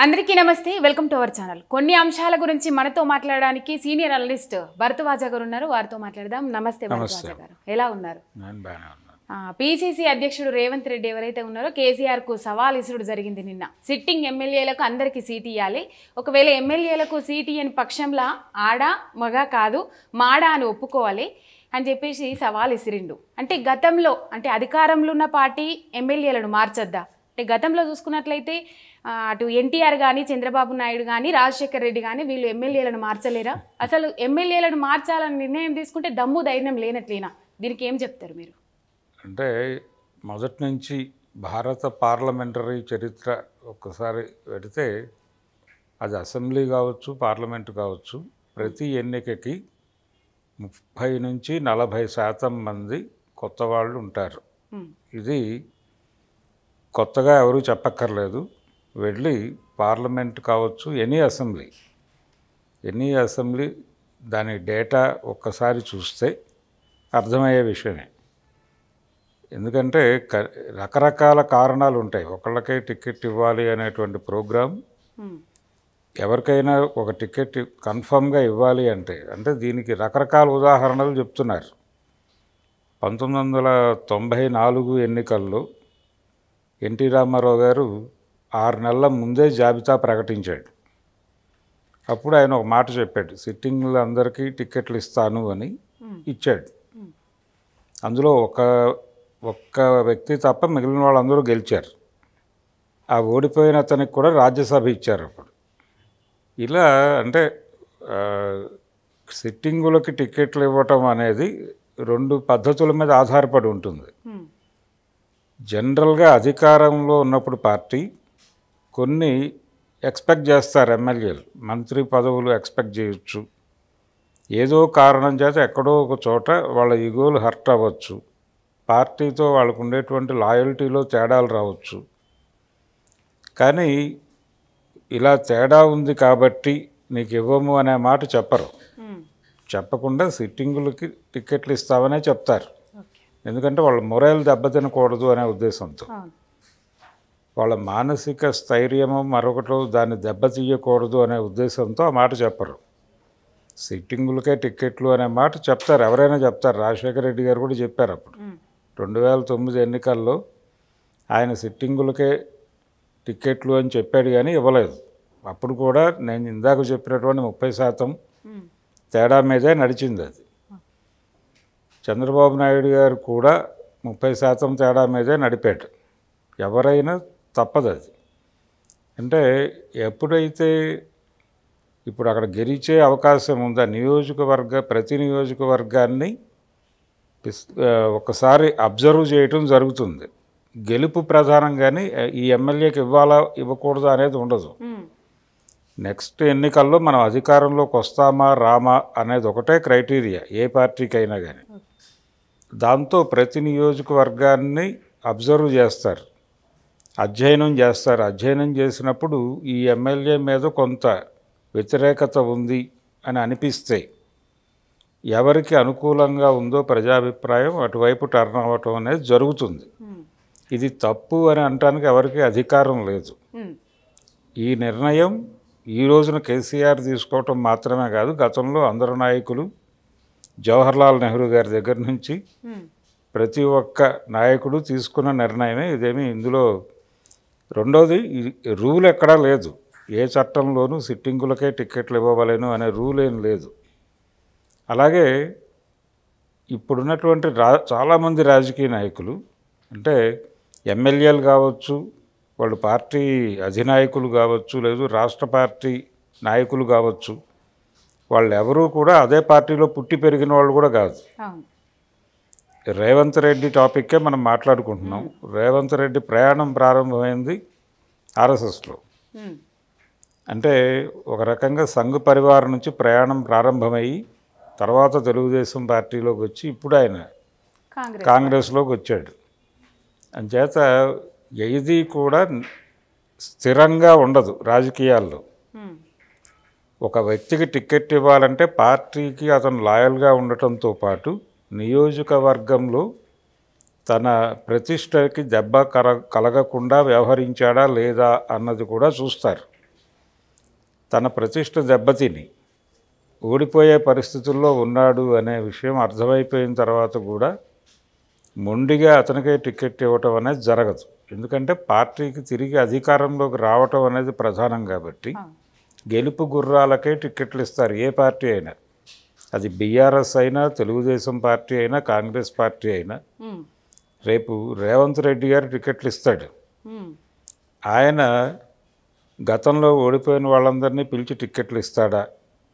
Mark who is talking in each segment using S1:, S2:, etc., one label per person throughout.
S1: అందరికీ నమస్తే welcome to our channel కొన్ని అంశాల గురించి మనతో మాట్లాడడానికి సీనియర్ అనలిస్ట్ భరద్వాజ గారు ఉన్నారు వారితో మాట్లాడదాం నమస్తే భరద్వాజ గారు ఎలా ఉన్నారు
S2: నేను బాగానే ఉన్నాను
S1: పిసిసి అధ్యక్షుడు రేవంత్ రెడ్డి ఎవరైతే ఉన్నారో కేసీఆర్ కు సవాల్ ఇసుడు జరిగింది నిన్న సిట్టింగ్ ఎమ్మెల్యేలకు అందరికీ సీట్ ఇవ్వాలి ఒకవేళ ఎమ్మెల్యేలకు సీట్ ఇయ్యని పక్షంలో ఆడ మగ కాదు మాడ అని ఒప్పుకోవాలి అని చెప్పేసి సవాల్ ఇసిరిండు అంటే గతంలో అంటే అధికారంలో ఉన్న పార్టీ ఎమ్మెల్యేలను మార్చొద్దా అంటే గతంలో చూసుకున్నట్లయితే ఆ, అటు ఎన్టీఆర్ కానీ చంద్రబాబు నాయుడు కానీ రాజశేఖర్ రెడ్డి కానీ వీళ్ళు ఎమ్మెల్యేలను మార్చలేరా అసలు ఎమ్మెల్యేలను మార్చాలని నిర్ణయం తీసుకుంటే దమ్ము ధైర్యం లేనట్లేనా దీనికి ఏం చెప్తారు మీరు
S2: అంటే మొదటి నుంచి భారత పార్లమెంటరీ చరిత్ర ఒక్కసారి పెడితే అది అసెంబ్లీ కావచ్చు పార్లమెంటు కావచ్చు ప్రతి ఎన్నికకి ముప్పై నుంచి నలభై శాతం మంది కొత్త వాళ్ళు ఉంటారు
S1: ఉమ్,
S2: ఇది కొత్తగా ఎవరూ చెప్పక్కర్లేదు వెళ్ళి పార్లమెంట్ కావచ్చు ఎనీ అసెంబ్లీ ఎనీ అసెంబ్లీ దాని డేటా ఒక్కసారి చూస్తే అర్థమయ్యే విషయమే ఎందుకంటే క రకరకాల కారణాలు ఉంటాయి ఒకళ్ళకే టికెట్ ఇవ్వాలి అనేటువంటి ప్రోగ్రాం
S1: ఉమ్,
S2: ఎవరికైనా ఒక టికెట్ కన్ఫర్మ్గా ఇవ్వాలి అంటే అంటే దీనికి రకరకాల ఉదాహరణలు చెప్తున్నారు పంతొమ్మిది వందల తొంభై నాలుగు ఎన్నికల్లో ఎన్టీ రామారావు గారు ఆరు నెలల ముందే జాబితా ప్రకటించాడు అప్పుడు ఆయన ఒక మాట చెప్పాడు సిట్టింగ్లు అందరికీ టికెట్లు ఇస్తాను అని
S1: ఉమ్,
S2: ఇచ్చాడు
S1: ఉమ్,
S2: అందులో ఒక ఒక్క వ్యక్తి తప్ప మిగిలిన వాళ్ళందరూ గెలిచారు ఆ ఓడిపోయిన అతనికి కూడా రాజ్యసభ ఇచ్చారు అప్పుడు ఇలా అంటే ఆ, సిట్టింగులకి టికెట్లు ఇవ్వటం అనేది రెండు పద్ధతుల మీద ఆధారపడి ఉంటుంది
S1: ఉమ్,
S2: జనరల్గా అధికారంలో ఉన్నప్పుడు పార్టీ కొన్ని ఎక్స్పెక్ట్ చేస్తారు ఎమ్మెల్యేలు మంత్రి పదవులు ఎక్స్పెక్ట్ చేయొచ్చు ఏదో కారణం చేత ఎక్కడో ఒక చోట వాళ్ళ ఇగోలు హర్ట్ అవ్వచ్చు పార్టీతో వాళ్ళకు ఉండేటువంటి లాయల్టీలో తేడాలు రావచ్చు కానీ ఇలా తేడా ఉంది కాబట్టి నీకు ఇవ్వము అనే మాట చెప్పరు
S1: ఉమ్,
S2: చెప్పకుండా సిట్టింగులకి టికెట్లు ఇస్తామనే చెప్తారు
S1: ఓకే
S2: ఎందుకంటే వాళ్ళ మొరైల్ దెబ్బతినకూడదు అనే ఉద్దేశంతో
S1: అవును
S2: వాళ్ళ మానసిక స్థైర్యము మరొకటి దాన్ని దెబ్బతీయకూడదు అనే ఉద్దేశంతో ఆ మాట చెప్పరు సిట్టింగులకే టిక్కెట్లు అనే మాట చెప్తారు ఎవరైనా చెప్తారు రాజశేఖర రెడ్డి గారు కూడా చెప్పారు అప్పుడు
S1: ఉమ్,
S2: రెండు వేల తొమ్మిది ఎన్నికల్లో ఆయన సిట్టింగులకే టిక్కెట్లు అని చెప్పాడు కానీ ఇవ్వలేదు అప్పుడు కూడా నేను ఇందాక చెప్పినటువంటి ముప్పై శాతం
S1: ఉమ్,
S2: తేడా మీదే నడిచింది అది చంద్రబాబు నాయుడు గారు కూడా ముప్పై శాతం తేడా మీదే నడిపాడు ఎవరైనా తప్పదు అది అంటే ఎప్పుడైతే ఇప్పుడు అక్కడ గెలిచే అవకాశం ఉందా నియోజకవర్గ ప్రతి నియోజకవర్గాన్ని పిస్- ఆ, ఒకసారి అబ్జర్వ్ చేయటం జరుగుతుంది గెలుపు ప్రధానంగాని ఈ ఎమ్మెల్యేకి ఇవ్వాలా ఇవ్వకూడదు అనేది ఉండదు
S1: ఉమ్,
S2: నెక్స్ట్ ఎన్నికల్లో మనం అధికారంలోకి వస్తామా రామా అనేది ఒకటే క్రైటీరియా ఏ పార్టీకైనా కానీ దాంతో ప్రతి నియోజకవర్గాన్ని అబ్జర్వ్ చేస్తారు అధ్యయనం చేస్తారు అధ్యయనం చేసినప్పుడు ఈ ఎమ్మెల్యే మీద కొంత వ్యతిరేకత ఉంది అని అనిపిస్తే ఎవరికి అనుకూలంగా ఉందో ప్రజాభిప్రాయం అటువైపు టర్న్ అవ్వటం అనేది జరుగుతుంది
S1: ఉమ్,
S2: ఇది తప్పు అని అనటానికి ఎవరికి అధికారం లేదు
S1: ఉమ్,
S2: ఈ నిర్ణయం ఈ రోజున కేసీఆర్ తీసుకోవటం మాత్రమే కాదు గతంలో అందరు నాయకులు జవహర్లాల్ నెహ్రూ గారి దగ్గర నుంచి
S1: ఉమ్,
S2: ప్రతి ఒక్క నాయకుడు తీసుకున్న నిర్ణయమే ఇదేమి ఇందులో రెండోది ఈ రూల్ ఎక్కడా లేదు ఏ చట్టంలోనూ సిట్టింగులకే టిక్కెట్లు ఇవ్వవలేను అనే రూల్ ఏం లేదు అలాగే ఇప్పుడున్నటువంటి రా చాలామంది రాజకీయ నాయకులు అంటే ఎమ్మెల్యేలు కావచ్చు వాళ్ళు పార్టీ అధినాయకులు కావచ్చు లేదు రాష్ట్ర పార్టీ నాయకులు కావచ్చు వాళ్ళు ఎవరూ కూడా అదే పార్టీలో పుట్టి పెరిగిన వాళ్ళు కూడా కాదు
S1: అవును
S2: రేవంత్ రెడ్డి టాపిక్కే మనం మాట్లాడుకుంటున్నాం రేవంత్ రెడ్డి ప్రయాణం ప్రారంభమైంది ఆర్ఎస్ఎస్లో
S1: ఉమ్,
S2: అంటే ఒక రకంగా సంఘ పరివారం నుంచి ప్రయాణం ప్రారంభమయ్యి తర్వాత తెలుగుదేశం పార్టీలోకి వచ్చి ఇప్పుడు ఆయన
S1: కాంగ్రెస్
S2: కాంగ్రెస్లోకి వచ్చాడు అంచేత ఏది కూడా స్థిరంగా ఉండదు రాజకీయాల్లో
S1: ఉమ్,
S2: ఒక వ్యక్తికి టికెట్ ఇవ్వాలంటే పార్టీకి అతను లాయల్గా ఉండటంతో పాటు నియోజకవర్గంలో తన ప్రతిష్టకి దెబ్బ కర కలగకుండా వ్యవహరించాడా లేదా అన్నది కూడా చూస్తారు తన ప్రతిష్ట దెబ్బతిని ఓడిపోయే పరిస్థితుల్లో ఉన్నాడు అనే విషయం అర్థమైపోయిన తర్వాత కూడా మొండిగా అతనికే టికెట్ ఇవ్వటం అనేది జరగదు ఎందుకంటే పార్టీకి తిరిగి అధికారంలోకి రావటం అనేది ప్రధానం కాబట్టి
S1: అవును.
S2: గెలుపు గుర్రాలకే టిక్కెట్లు ఇస్తారు ఏ పార్టీ అయినా అది బీఆర్ఎస్ అయినా తెలుగుదేశం పార్టీ అయినా కాంగ్రెస్ పార్టీ అయినా
S1: ఉమ్,
S2: రేపు రేవంత్ రెడ్డి గారు టికెట్లు ఇస్తాడు
S1: ఉమ్,
S2: ఆయన గతంలో ఓడిపోయిన వాళ్ళందరినీ పిలిచి టిక్కెట్లు ఇస్తాడా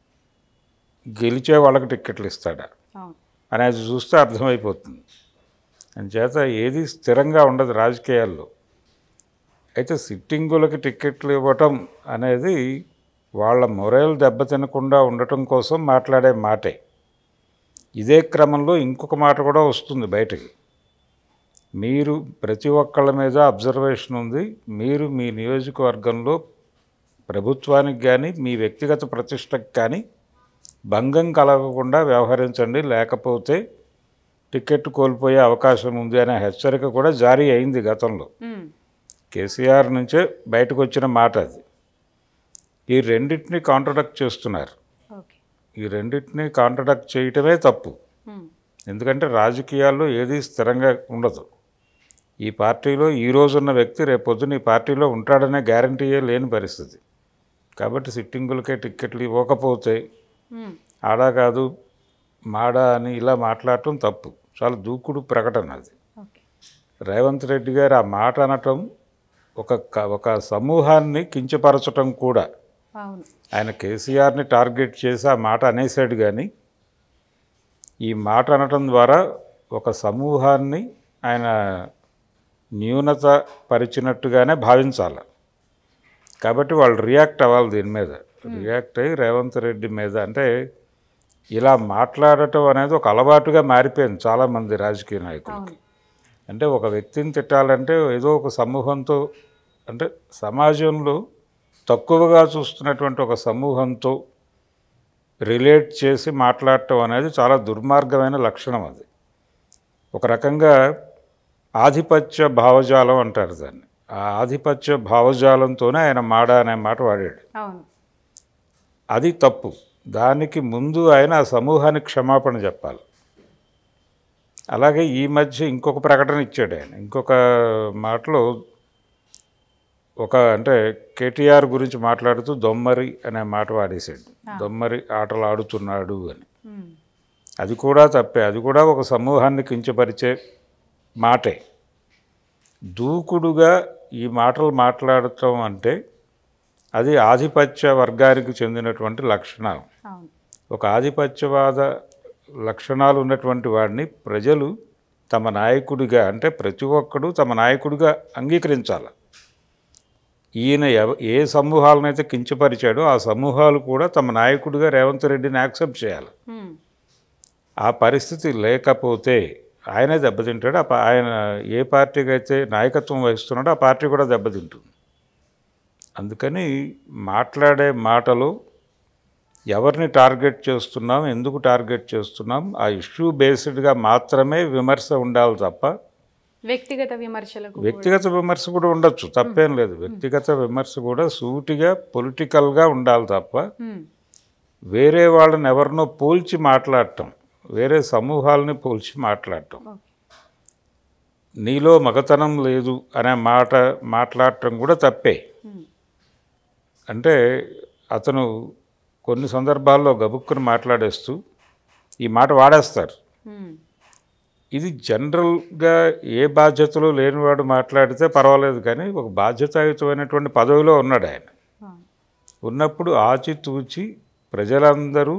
S2: గెలిచే వాళ్ళకి టిక్కెట్లు ఇస్తాడా
S1: అవును
S2: అనేది చూస్తే అర్థమైపోతుంది అంచేత ఏది స్థిరంగా ఉండదు రాజకీయాల్లో అయితే సిట్టింగులకి టిక్కెట్లు ఇవ్వటం అనేది వాళ్ళ మొరేలు దెబ్బతినకుండా ఉండటం కోసం మాట్లాడే మాటే ఇదే క్రమంలో ఇంకొక మాట కూడా వస్తుంది బయటకి మీరు ప్రతి ఒక్కళ్ళ మీద అబ్జర్వేషన్ ఉంది మీరు మీ నియోజకవర్గంలో ప్రభుత్వానికి కానీ మీ వ్యక్తిగత ప్రతిష్టకు కానీ భంగం కలగకుండా వ్యవహరించండి లేకపోతే టికెట్ కోల్పోయే అవకాశం ఉంది అనే హెచ్చరిక కూడా జారీ అయింది గతంలో
S1: ఉమ్,
S2: కేసీఆర్ నుంచే బయటకు వచ్చిన మాట అది ఈ రెండింటిని కాంట్రడక్ట్ చేస్తున్నారు
S1: ఓకే
S2: ఈ రెండింటిని కాంట్రడక్ట్ చేయటమే తప్పు
S1: ఉమ్,
S2: ఎందుకంటే రాజకీయాల్లో ఏది స్థిరంగా ఉండదు ఈ పార్టీలో ఈ రోజున్న వ్యక్తి రేపొద్దున ఈ పార్టీలో ఉంటాడనే గ్యారంటీయే లేని పరిస్థితి కాబట్టి సిట్టింగులకే టిక్కెట్లు ఇవ్వకపోతే
S1: ఉమ్,
S2: ఆడా కాదు మాడా అని ఇలా మాట్లాడటం తప్పు చాలా దూకుడు ప్రకటన అది
S1: ఓకే
S2: రేవంత్ రెడ్డి గారు ఆ మాట అనటం ఒక క- ఒక సమూహాన్ని కించపరచటం కూడా
S1: అవును
S2: ఆయన కేసీఆర్ని టార్గెట్ చేసి ఆ మాట అనేసాడు కానీ ఈ మాట అనటం ద్వారా ఒక సమూహాన్ని ఆయన న్యూనత పరిచినట్టుగానే భావించాలి కాబట్టి వాళ్ళు రియాక్ట్ అవ్వాలి దీని మీద రియాక్ట్ అయ్యి రేవంత్ రెడ్డి మీద అంటే ఇలా మాట్లాడటం అనేది ఒక అలవాటుగా మారిపోయింది చాలామంది రాజకీయ నాయకులకి
S1: అవును
S2: అంటే ఒక వ్యక్తిని తిట్టాలంటే ఏదో ఒక సమూహంతో అంటే సమాజంలో తక్కువగా చూస్తున్నటువంటి ఒక సమూహంతో రిలేట్ చేసి మాట్లాడటం అనేది చాలా దుర్మార్గమైన లక్షణం అది ఒక రకంగా ఆధిపత్య భావజాలం అంటారు దాన్ని ఆ ఆధిపత్య భావజాలంతోనే ఆయన మాడ అనే మాట వాడాడు
S1: అవును
S2: అది తప్పు దానికి ముందు ఆయన ఆ సమూహానికి క్షమాపణ చెప్పాలి అలాగే ఈ మధ్య ఇంకొక ప్రకటన ఇచ్చాడు ఆయన ఇంకొక మాటలో ఒక అంటే కేటీఆర్ గురించి మాట్లాడుతూ దొమ్మరి అనే మాట వాడేశాడు దొమ్మరి ఆటలు ఆడుతున్నాడు అని
S1: ఉమ్,
S2: అది కూడా తప్పే అది కూడా ఒక సమూహాన్ని కించపరిచే మాటే దూకుడుగా ఈ మాటలు మాట్లాడటం అంటే అది ఆధిపత్య వర్గానికి చెందినటువంటి లక్షణం
S1: అవును
S2: ఒక ఆధిపత్యవాద లక్షణాలు ఉన్నటువంటి వాడిని ప్రజలు తమ నాయకుడిగా అంటే ప్రతి ఒక్కడు తమ నాయకుడిగా అంగీకరించాలి ఈయన ఎవ ఏ సమూహాలనైతే కించపరిచాడో ఆ సమూహాలు కూడా తమ నాయకుడిగా రేవంత్ రెడ్డిని యాక్సెప్ట్ చేయాలి
S1: ఉమ్,
S2: ఆ పరిస్థితి లేకపోతే ఆయనే దెబ్బతింటాడు ఆ పా- ఆయన ఏ పార్టీకి అయితే నాయకత్వం వహిస్తున్నాడో ఆ పార్టీ కూడా దెబ్బతింటుంది అందుకని మాట్లాడే మాటలు ఎవరిని టార్గెట్ చేస్తున్నాం ఎందుకు టార్గెట్ చేస్తున్నాం ఆ ఇష్యూ బేస్డ్గా మాత్రమే విమర్శ ఉండాలి తప్ప
S1: వ్యక్తిగత విమర్శలకు
S2: వ్యక్తిగత విమర్శ కూడా ఉండొచ్చు తప్పేం లేదు వ్యక్తిగత విమర్శ కూడా సూటిగా పొలిటికల్గా ఉండాలి తప్ప
S1: ఉమ్,
S2: వేరే వాళ్ళని ఎవరినో పోల్చి మాట్లాడటం వేరే సమూహాలని పోల్చి మాట్లాడటం
S1: ఓకే
S2: నీలో మగతనం లేదు అనే మాట మాట్లాడటం కూడా తప్పే
S1: ఉమ్,
S2: అంటే అతను కొన్ని సందర్భాల్లో గబుక్కుని మాట్లాడేస్తూ ఈ మాట వాడేస్తారు
S1: ఉమ్,
S2: ఇది జనరల్గా ఏ బాధ్యతలు లేనివాడు మాట్లాడితే పర్వాలేదు కానీ ఒక బాధ్యతాయుతమైనటువంటి పదవిలో ఉన్నాడు ఆయన
S1: అవును
S2: ఉన్నప్పుడు ఆచితూచి ప్రజలందరూ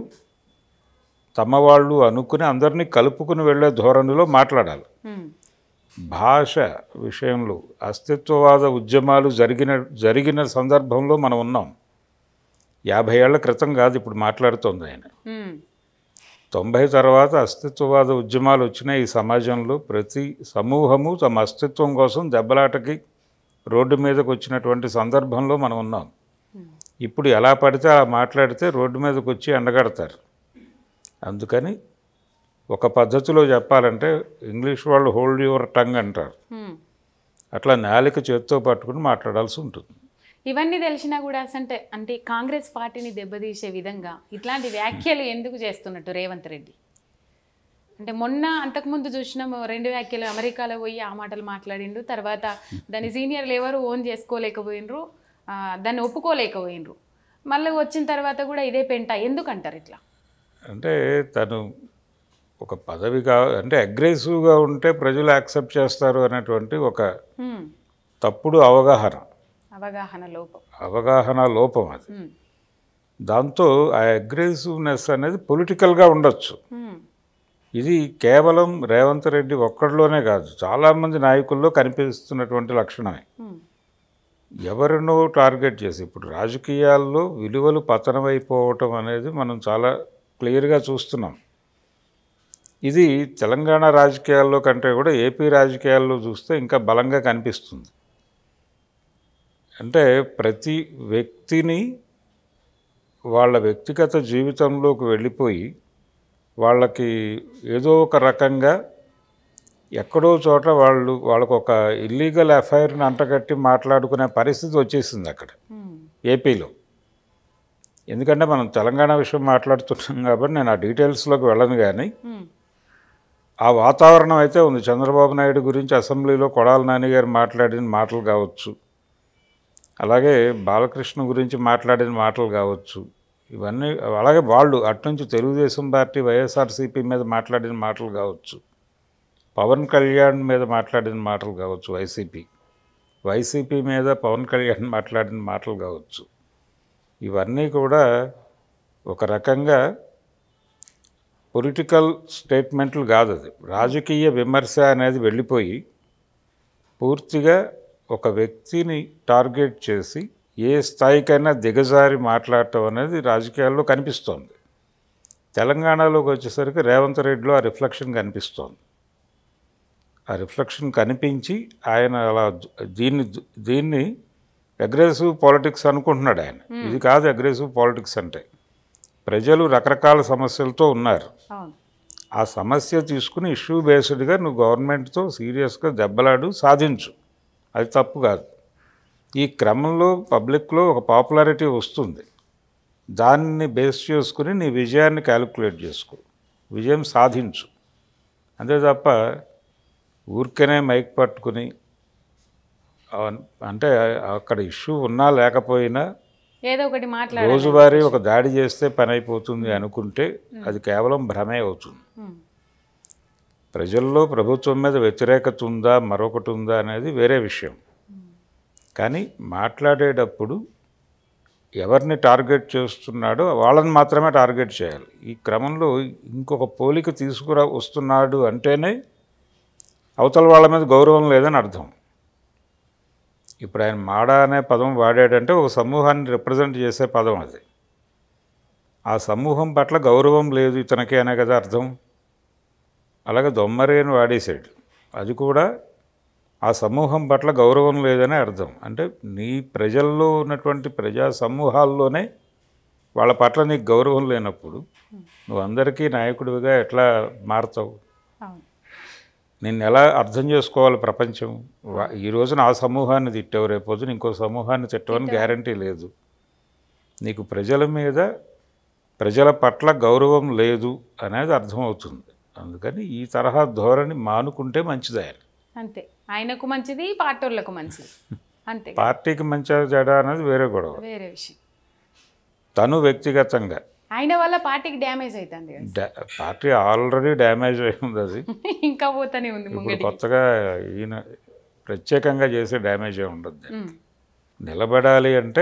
S2: తమ వాళ్ళు అనుకుని అందరినీ కలుపుకుని వెళ్ళే ధోరణిలో మాట్లాడాలి
S1: ఉమ్,
S2: భాష విషయంలో అస్తిత్వవాద ఉద్యమాలు జరిగిన జరిగిన సందర్భంలో మనం ఉన్నాం యాభై ఏళ్ల క్రితం కాదు ఇప్పుడు మాట్లాడుతోంది ఆయన
S1: ఉమ్,
S2: తొంభై తర్వాత అస్తిత్వవాద ఉద్యమాలు వచ్చినాయి ఈ సమాజంలో ప్రతి సమూహము తమ అస్తిత్వం కోసం దెబ్బలాటకి రోడ్డు మీదకి వచ్చినటువంటి సందర్భంలో మనం ఉన్నాం
S1: ఉమ్,
S2: ఇప్పుడు ఎలా పడితే అలా మాట్లాడితే రోడ్డు మీదకి వచ్చి ఎండగడతారు అందుకని ఒక పద్ధతిలో చెప్పాలంటే ఇంగ్లీష్ వాళ్ళు హోల్డ్ యువర్ టంగ్ అంటారు
S1: ఉమ్.
S2: అట్లా నాలిక చేత్తో పట్టుకుని మాట్లాడాల్సి ఉంటుంది
S1: ఇవన్నీ తెలిసినా కూడా అసంటే అంటే కాంగ్రెస్ పార్టీని దెబ్బతీసే విధంగా ఇట్లాంటి వ్యాఖ్యలు ఎందుకు చేస్తున్నట్టు రేవంత్ రెడ్డి అంటే మొన్న అంతకుముందు చూసినాము రెండు వ్యాఖ్యలు అమెరికాలో పోయి ఆ మాటలు మాట్లాడిండు తర్వాత దాని సీనియర్లు ఎవరు ఓన్ చేసుకోలేకపోయినరు ఆ, దాన్ని ఒప్పుకోలేకపోయినరు మళ్ళీ వచ్చిన తర్వాత కూడా ఇదే పెంట ఎందుకు అంటారు ఇట్లా
S2: అంటే తను ఒక పదవి కా అంటే అగ్రెసివ్గా ఉంటే ప్రజలు యాక్సెప్ట్ చేస్తారు అనేటువంటి ఒక
S1: హ్మ్.
S2: తప్పుడు అవగాహన
S1: అవగాహన లోపం
S2: అవగాహన లోపం అది
S1: హ్మ్.
S2: దాంతో ఆ అగ్రెసివ్నెస్ అనేది పొలిటికల్గా ఉండొచ్చు
S1: హ్మ్.
S2: ఇది కేవలం రేవంత్ రెడ్డి ఒక్కడిలోనే కాదు చాలామంది నాయకుల్లో కనిపిస్తున్నటువంటి లక్షణమే
S1: హ్మ్.
S2: ఎవరినో టార్గెట్ చేసి ఇప్పుడు రాజకీయాల్లో విలువలు పతనమైపోవటం అనేది మనం చాలా క్లియర్గా చూస్తున్నాం ఇది తెలంగాణ రాజకీయాల్లో కంటే కూడా ఏపీ రాజకీయాల్లో చూస్తే ఇంకా బలంగా కనిపిస్తుంది అంటే ప్రతి వ్యక్తిని వాళ్ళ వ్యక్తిగత జీవితంలోకి వెళ్ళిపోయి వాళ్ళకి ఏదో ఒక రకంగా ఎక్కడో చోట వాళ్ళు వాళ్ళకు ఒక ఇల్లీగల్ అఫైర్ని అంటగట్టి మాట్లాడుకునే పరిస్థితి వచ్చేసింది అక్కడ
S1: హ్మ్.
S2: ఏపీలో ఎందుకంటే మనం తెలంగాణ విషయం మాట్లాడుతున్నాం కాబట్టి నేను ఆ డీటెయిల్స్లోకి వెళ్ళను కానీ
S1: హ్మ్.
S2: ఆ వాతావరణం అయితే ఉంది చంద్రబాబు నాయుడు గురించి అసెంబ్లీలో కొడాల నాని గారు మాట్లాడిన మాటలు కావచ్చు అలాగే బాలకృష్ణ గురించి మాట్లాడిన మాటలు కావచ్చు ఇవన్నీ అలాగే వాళ్ళు అట్నుంచి తెలుగుదేశం పార్టీ వైఎస్ఆర్సీపీ మీద మాట్లాడిన మాటలు కావచ్చు పవన్ కళ్యాణ్ మీద మాట్లాడిన మాటలు కావచ్చు వైసీపీ వైసీపీ మీద పవన్ కళ్యాణ్ మాట్లాడిన మాటలు కావచ్చు ఇవన్నీ కూడా ఒక రకంగా పొలిటికల్ స్టేట్మెంట్లు కాదు అది రాజకీయ విమర్శ అనేది వెళ్ళిపోయి పూర్తిగా ఒక వ్యక్తిని టార్గెట్ చేసి ఏ స్థాయికైనా దిగజారి మాట్లాడటం అనేది రాజకీయాల్లో కనిపిస్తోంది తెలంగాణలోకి వచ్చేసరికి రేవంత్ రెడ్డిలో ఆ రిఫ్లెక్షన్ కనిపిస్తోంది ఆ రిఫ్లెక్షన్ కనిపించి ఆయన అలా దీన్ని దీన్ని అగ్రెసివ్ పాలిటిక్స్ అనుకుంటున్నాడు ఆయన ఇది కాదు అగ్రెసివ్ పాలిటిక్స్ అంటే ప్రజలు రకరకాల సమస్యలతో ఉన్నారు
S1: అవును
S2: ఆ సమస్య తీసుకుని ఇష్యూ బేస్డ్గా నువ్వు గవర్నమెంట్తో సీరియస్గా దెబ్బలాడు సాధించు అది తప్పు కాదు ఈ క్రమంలో పబ్లిక్లో ఒక పాపులారిటీ వస్తుంది దాన్ని బేస్ చేసుకుని నీ విజయాన్ని క్యాలిక్యులేట్ చేసుకో విజయం సాధించు అంతే తప్ప ఊరికనే మైక్ పట్టుకుని ఆ- అంటే అక్కడ ఇష్యూ ఉన్నా లేకపోయినా
S1: ఏదో ఒకటి మాట్లాడాలి
S2: రోజువారీ ఒక దాడి చేస్తే పని అయిపోతుంది అనుకుంటే అది కేవలం భ్రమే అవుతుంది
S1: హ్మ్.
S2: ప్రజల్లో ప్రభుత్వం మీద వ్యతిరేకత ఉందా మరొకటి ఉందా అనేది వేరే విషయం కానీ మాట్లాడేటప్పుడు ఎవరిని టార్గెట్ చేస్తున్నాడో వాళ్ళని మాత్రమే టార్గెట్ చేయాలి ఈ క్రమంలో ఇంకొక పోలిక తీసుకురా వస్తున్నాడు అంటేనే అవతల వాళ్ళ మీద గౌరవం లేదని అర్థం ఇప్పుడు ఆయన మాడ అనే పదం వాడాడంటే ఒక సమూహాన్ని రిప్రజెంట్ చేసే పదం అది ఆ సమూహం పట్ల గౌరవం లేదు ఇతనికి అనే కదా అర్థం అలాగే దొమ్మరి అని వాడేశాడు అది కూడా ఆ సమూహం పట్ల గౌరవం లేదని అర్థం అంటే నీ ప్రజల్లో ఉన్నటువంటి ప్రజా సమూహాల్లోనే వాళ్ళ పట్ల నీకు గౌరవం లేనప్పుడు నువ్వు అందరికీ నాయకుడివిగా ఎట్లా మారుతావు
S1: అవును
S2: నిన్ను ఎలా అర్థం చేసుకోవాలి ప్రపంచం వా- ఈ రోజున ఆ సమూహాన్ని తిట్టావు రేపు పొద్దున ఇంకో సమూహాన్ని తిట్టవని గ్యారంటీ లేదు నీకు ప్రజల మీద ప్రజల పట్ల గౌరవం లేదు అనేది అర్థమవుతుంది అందుకని ఈ తరహా ధోరణి మానుకుంటే మంచిది ఆయన
S1: అంతే ఆయనకు మంచిది పార్టోళ్ళకు మంచిది అంతే
S2: పార్టీకి మంచి చెడ అనేది వేరే గొడవ
S1: వేరే విషయం
S2: తను వ్యక్తిగతంగా
S1: ఆయన వల్ల పార్టీకి డ్యామేజ్ అవుతుంది కదా
S2: డా- పార్టీ ఆల్రెడీ డ్యామేజ్ అయి ఉంది అది
S1: ఇంకా పోతానే ఉంది
S2: ఇప్పుడు
S1: ముంగడి
S2: కొత్తగా ఈయన ప్రత్యేకంగా చేసే డ్యామేజ్ ఏ ఉండదు నిలబడాలి అంటే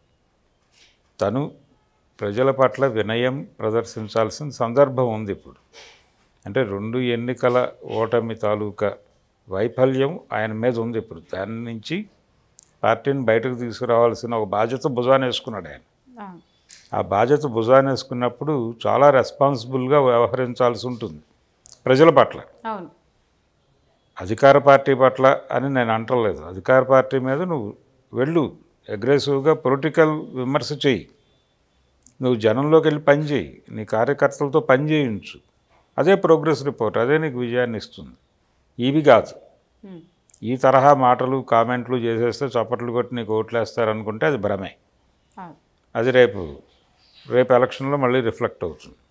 S2: తను ప్రజల పట్ల వినయం ప్రదర్శించాల్సిన సందర్భం ఉంది ఇప్పుడు అంటే రెండు ఎన్నికల ఓటమి తాలూకా వైఫల్యం ఆయన మీద ఉంది ఇప్పుడు దాని నుంచి పార్టీని బయటకు తీసుకురావాల్సిన ఒక బాధ్యత భుజాన వేసుకున్నాడు ఆయన ఆ బాధ్యత భుజాన వేసుకున్నప్పుడు చాలా రెస్పాన్సిబుల్గా వ్యవహరించాల్సి ఉంటుంది ప్రజల పట్ల
S1: అవును
S2: అధికార పార్టీ పట్ల అని నేను అంటలేదు అధికార పార్టీ మీద నువ్వు వెళ్ళు అగ్రెసివ్గా పొలిటికల్ విమర్శ చెయ్యి నువ్వు జనంలోకి వెళ్ళి పని చేయి నీ కార్యకర్తలతో పని చేయించు అదే ప్రోగ్రెస్ రిపోర్ట్ అదే నీకు విజయాన్ని ఇస్తుంది ఇవి కాదు
S1: ఉమ్.
S2: ఈ తరహా మాటలు కామెంట్లు చేసేస్తే చప్పట్లు కొట్టి నీకు ఓట్లు వేస్తారనుకుంటే అది భ్రమే
S1: అవును
S2: అది రేపు రేపు ఎలక్షన్లో మళ్ళీ రిఫ్లెక్ట్ అవుతుంది